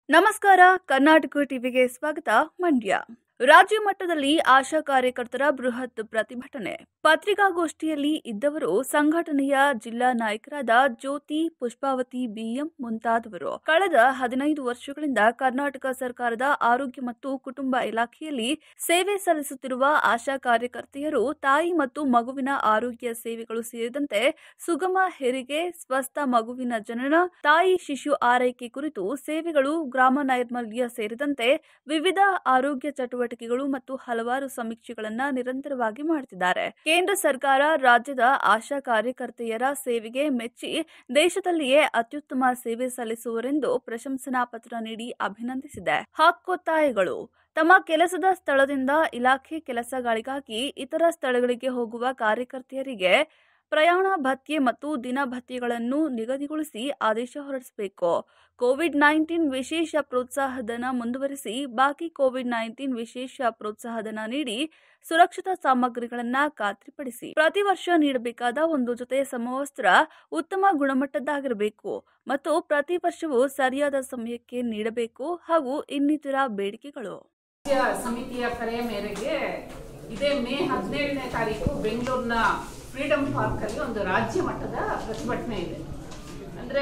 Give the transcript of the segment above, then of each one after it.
ನಮಸ್ಕಾರ ಕರ್ನಾಟಕ ಟಿವಿಗೆ ಸ್ವಾಗತ ಮಂಡ್ಯ ರಾಜ್ಯ ಮಟ್ಟದಲ್ಲಿ ಆಶಾ ಕಾರ್ಯಕರ್ತರ ಬೃಹತ್ ಪ್ರತಿಭಟನೆ ಪತ್ರಿಕಾಗೋಷ್ಠಿಯಲ್ಲಿ ಇದ್ದವರು ಸಂಘಟನೆಯ ಜಿಲ್ಲಾ ನಾಯಕರಾದ ಜ್ಯೋತಿ ಪುಷ್ಪಾವತಿ ಬಿಎಂ ಮುಂತಾದವರು ಕಳೆದ ಹದಿನೈದು ವರ್ಷಗಳಿಂದ ಕರ್ನಾಟಕ ಸರ್ಕಾರದ ಆರೋಗ್ಯ ಮತ್ತು ಕುಟುಂಬ ಇಲಾಖೆಯಲ್ಲಿ ಸೇವೆ ಸಲ್ಲಿಸುತ್ತಿರುವ ಆಶಾ ಕಾರ್ಯಕರ್ತೆಯರು ತಾಯಿ ಮತ್ತು ಮಗುವಿನ ಆರೋಗ್ಯ ಸೇವೆಗಳು ಸೇರಿದಂತೆ ಸುಗಮ ಹೆರಿಗೆ ಸ್ವಸ್ಥ ಮಗುವಿನ ಜನನ ತಾಯಿ ಶಿಶು ಆರೈಕೆ ಕುರಿತು ಸೇವೆಗಳು ಗ್ರಾಮ ನೈರ್ಮಲ್ಯ ಸೇರಿದಂತೆ ವಿವಿಧ ಆರೋಗ್ಯ ಚಟುವಟಿಕೆಗಳು ಮತ್ತು ಹಲವಾರು ಸಮೀಕ್ಷೆಗಳನ್ನು ನಿರಂತರವಾಗಿ ಮಾಡುತ್ತಿದ್ದಾರೆ ಕೇಂದ್ರ ಸರ್ಕಾರ ರಾಜ್ಯದ ಆಶಾ ಕಾರ್ಯಕರ್ತೆಯರ ಸೇವೆಗೆ ಮೆಚ್ಚಿ ದೇಶದಲ್ಲಿಯೇ ಅತ್ಯುತ್ತಮ ಸೇವೆ ಸಲ್ಲಿಸುವರೆಂದು ಪ್ರಶಂಸನಾ ಪತ್ರ ನೀಡಿ ಅಭಿನಂದಿಸಿದೆ ಹಕ್ಕೊತ್ತಾಯಗಳು ತಮ್ಮ ಕೆಲಸದ ಸ್ಥಳದಿಂದ ಇಲಾಖೆ ಕೆಲಸಗಳಿಗಾಗಿ ಇತರ ಸ್ಥಳಗಳಿಗೆ ಹೋಗುವ ಕಾರ್ಯಕರ್ತೆಯರಿಗೆ ಪ್ರಯಾಣ ಭತ್ಯೆ ಮತ್ತು ದಿನ ಭತ್ಯೆಗಳನ್ನು ನಿಗದಿಗೊಳಿಸಿ ಆದೇಶ ಹೊರಡಿಸಬೇಕು ಕೋವಿಡ್ ನೈನ್ಟೀನ್ ವಿಶೇಷ ಪ್ರೋತ್ಸಾಹಧನ ಮುಂದುವರಿಸಿ ಬಾಕಿ ಕೋವಿಡ್ ನೈನ್ಟೀನ್ ವಿಶೇಷ ಪ್ರೋತ್ಸಾಹಧನ ನೀಡಿ ಸುರಕ್ಷಿತ ಸಾಮಗ್ರಿಗಳನ್ನು ಖಾತ್ರಿಪಡಿಸಿ ಪ್ರತಿ ವರ್ಷ ನೀಡಬೇಕಾದ ಒಂದು ಜೊತೆ ಸಮವಸ್ತ್ರ ಉತ್ತಮ ಗುಣಮಟ್ಟದ್ದಾಗಿರಬೇಕು ಮತ್ತು ಪ್ರತಿ ವರ್ಷವೂ ಸರಿಯಾದ ಸಮಯಕ್ಕೆ ನೀಡಬೇಕು ಹಾಗೂ ಇನ್ನಿತರ ಬೇಡಿಕೆಗಳು ರಾಜ್ಯ ಸಮಿತಿಯ ಕರೆಯ ಮೇರೆಗೆ ಇದೇ ಮೇ ಹದಿನೇಳನೇ ತಾರೀಕು ಬೆಂಗಳೂರಿನ ಫ್ರೀಡಂ ಪಾರ್ಕ್ ಅಲ್ಲಿ ಒಂದು ರಾಜ್ಯ ಮಟ್ಟದ ಪ್ರತಿಭಟನೆ ಇದೆ ಅಂದ್ರೆ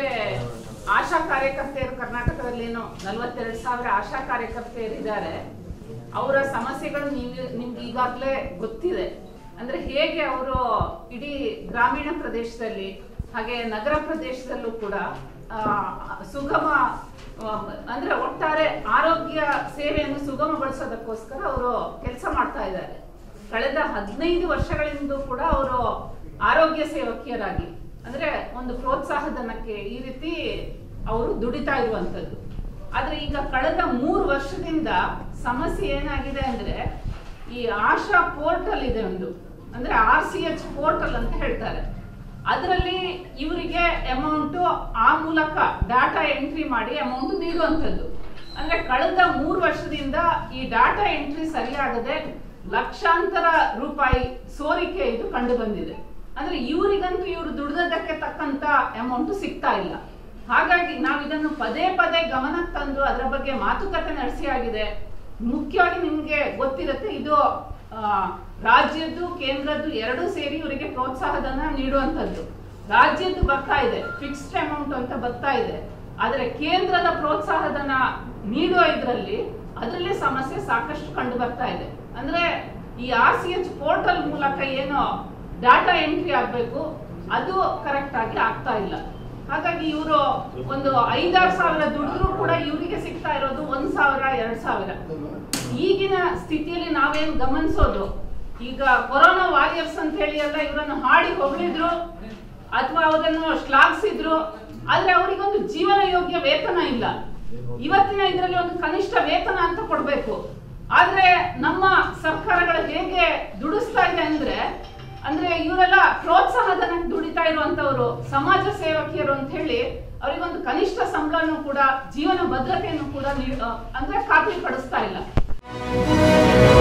ಆಶಾ ಕಾರ್ಯಕರ್ತೆಯರು ಕರ್ನಾಟಕದಲ್ಲೇನು ನಲವತ್ತೆರಡು ಸಾವಿರ ಆಶಾ ಕಾರ್ಯಕರ್ತೆಯರಿದ್ದಾರೆ ಅವರ ಸಮಸ್ಯೆಗಳು ನೀವು ನಿಮ್ಗೆ ಈಗಾಗಲೇ ಗೊತ್ತಿದೆ ಅಂದ್ರೆ ಹೇಗೆ ಅವರು ಇಡೀ ಗ್ರಾಮೀಣ ಪ್ರದೇಶದಲ್ಲಿ ಹಾಗೆ ನಗರ ಪ್ರದೇಶದಲ್ಲೂ ಕೂಡ ಆ, ಸುಗಮ ಆ, ಅಂದ್ರೆ ಒಟ್ಟಾರೆ ಆರೋಗ್ಯ ಸೇವೆಯನ್ನು ಸುಗಮಗೊಳಿಸೋದಕ್ಕೋಸ್ಕರ ಅವರು ಕೆಲಸ ಮಾಡ್ತಾ ಇದ್ದಾರೆ ಕಳೆದ ಹದಿನೈದು ವರ್ಷಗಳಿಂದ ಕೂಡ ಅವರು ಆರೋಗ್ಯ ಸೇವಕಿಯರಾಗಿ ಅಂದ್ರೆ ಒಂದು ಪ್ರೋತ್ಸಾಹಧನಕ್ಕೆ ಈ ರೀತಿ ಅವರು ದುಡಿತಾ ಇರುವಂತದ್ದು ಆದ್ರೆ ಈಗ ಕಳೆದ ಮೂರು ವರ್ಷದಿಂದ ಸಮಸ್ಯೆ ಏನಾಗಿದೆ ಅಂದ್ರೆ ಈ ಆಶಾ ಪೋರ್ಟಲ್ ಇದೆ ಒಂದು ಅಂದ್ರೆ ಆರ್ ಸಿ ಎಚ್ ಪೋರ್ಟಲ್ ಅಂತ ಹೇಳ್ತಾರೆ ಅದರಲ್ಲಿ ಇವರಿಗೆ ಅಮೌಂಟ್ ಆ ಮೂಲಕ ಡಾಟಾ ಎಂಟ್ರಿ ಮಾಡಿ ಅಮೌಂಟ್ ನೀಡುವಂಥದ್ದು ಅಂದ್ರೆ ಕಳೆದ ಮೂರು ವರ್ಷದಿಂದ ಈ ಡಾಟಾ ಎಂಟ್ರಿ ಸರಿಯಾಗದೆ ಲಕ್ಷಾಂತರ ರೂಪಾಯಿ ಸೋರಿಕೆ ಇದು ಕಂಡು ಬಂದಿದೆ ಅಂದ್ರೆ ಇವರಿಗಂತೂ ಇವರು ದುಡಿದಕ್ಕೆ ತಕ್ಕಂತ ಅಮೌಂಟ್ ಸಿಗ್ತಾ ಇಲ್ಲ ಹಾಗಾಗಿ ನಾವು ಇದನ್ನು ಪದೇ ಪದೇ ಗಮನಕ್ಕೆ ತಂದು ಅದರ ಬಗ್ಗೆ ಮಾತುಕತೆ ನಡೆಸಿ ಆಗಿದೆ ಮುಖ್ಯವಾಗಿ ನಿಮ್ಗೆ ಗೊತ್ತಿರುತ್ತೆ ಇದು ಆ, ರಾಜ್ಯದ್ದು ಕೇಂದ್ರದ್ದು ಎರಡೂ ಸೇರಿ ಇವರಿಗೆ ಪ್ರೋತ್ಸಾಹಧನ ನೀಡುವಂಥದ್ದು ರಾಜ್ಯದ್ದು ಬರ್ತಾ ಇದೆ ಫಿಕ್ಸ್ಡ್ ಅಮೌಂಟ್ ಅಂತ ಬರ್ತಾ ಇದೆ ಆದ್ರೆ ಕೇಂದ್ರದ ಪ್ರೋತ್ಸಾಹಧನ ನೀಡುವ ಇದರಲ್ಲಿ ಅದರಲ್ಲಿ ಸಮಸ್ಯೆ ಸಾಕಷ್ಟು ಕಂಡು ಬರ್ತಾ ಇದೆ ಅಂದ್ರೆ ಈ ಆರ್ ಸಿ ಎಚ್ ಪೋರ್ಟಲ್ ಮೂಲಕ ಏನು ಡಾಟಾ ಎಂಟ್ರಿ ಆಗ್ಬೇಕು ಅದು ಕರೆಕ್ಟ್ ಆಗಿ ಆಗ್ತಾ ಇಲ್ಲ ಹಾಗಾಗಿ ಇವರು ಒಂದು ಐದಾರು ಸಾವಿರ ದುಡಿದ್ರು ಕೂಡ ಇವರಿಗೆ ಸಿಗ್ತಾ ಇರೋದು ಒಂದ್ ಸಾವಿರ ಎರಡ್ ಸಾವಿರ ಈಗಿನ ಸ್ಥಿತಿಯಲ್ಲಿ ನಾವೇನ್ ಗಮನಿಸೋದು ಈಗ ಕೊರೋನಾ ವಾರಿಯರ್ಸ್ ಅಂತ ಹೇಳಿ ಎಲ್ಲ ಇವರನ್ನು ಹಾಡಿ ಹೊಗಳಿದ್ರು ಅಥವಾ ಅವರನ್ನು ಶ್ಲಾಘಿಸಿದ್ರು ಆದ್ರೆ ಅವರಿಗೊಂದು ಜೀವನ ಯೋಗ್ಯ ವೇತನ ಇಲ್ಲ ಇವತ್ತಿನ ಇದರಲ್ಲಿ ಒಂದು ಕನಿಷ್ಠ ವೇತನ ಅಂತ ಕೊಡ್ಬೇಕು ಆದ್ರೆ ನಮ್ಮ ಸರ್ಕಾರಗಳು ಹೇಗೆ ದುಡಿಸ್ತಾ ಇದೆ ಅಂದ್ರೆ ಅಂದ್ರೆ ಇವರೆಲ್ಲ ಪ್ರೋತ್ಸಾಹಧನಕ್ಕೆ ದುಡಿತಾ ಇರುವಂತವ್ರು ಸಮಾಜ ಸೇವಕಿಯರು ಅಂತ ಹೇಳಿ ಅವರಿಗೊಂದು ಕನಿಷ್ಠ ಸಂಬಳನೂ ಕೂಡ ಜೀವನ ಭದ್ರತೆಯನ್ನು ಕೂಡ ನೀಡ ಅಂದ್ರೆ ಖಾತ್ರಿ ಪಡಿಸ್ತಾ ಇಲ್ಲ